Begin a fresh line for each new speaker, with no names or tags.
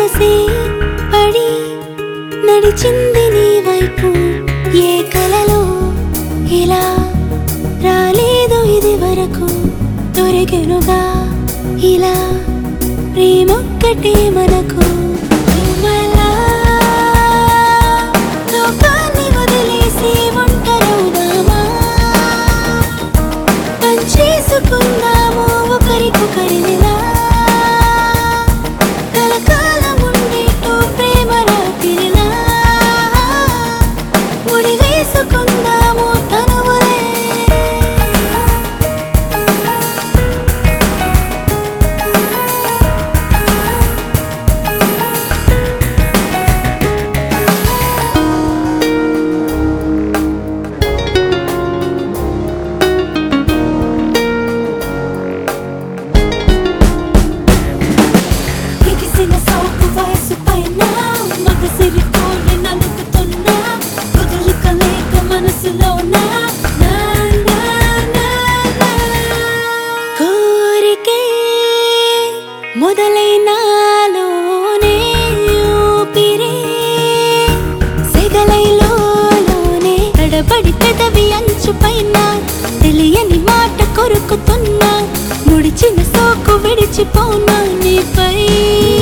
మనసే పడి నడిచింది నీ వైపు ఏ కలలో ఇలా రాలేదు ఇది వరకు దొరికెనుగా ఇలా ప్రేమొక్కటే మనకు నువ్వలా లోకాన్ని వదిలేసి ఒంటరవుదామా పనిచేసుకుందాము ఒకరికొకరినిలా కలకాలం ఉండేట్టు ప్రేమ రాత్రిలా ముడి వేసుకుందాము తనువులే ఎగిసిన సోకు వయసు పైన మగసిరితోనే నలుగుతున్నా వదులుక లేక మనసులోన నా, నా, నా, నా. కోరికే మొదలైనాలోనే ఊపిరే సెగలైలోనే తడబడి పెదవి అంచు పైన తెలియని మాట కొరుకుతున్నా ముడిచిన సోకు విడిచిపోనా నీపై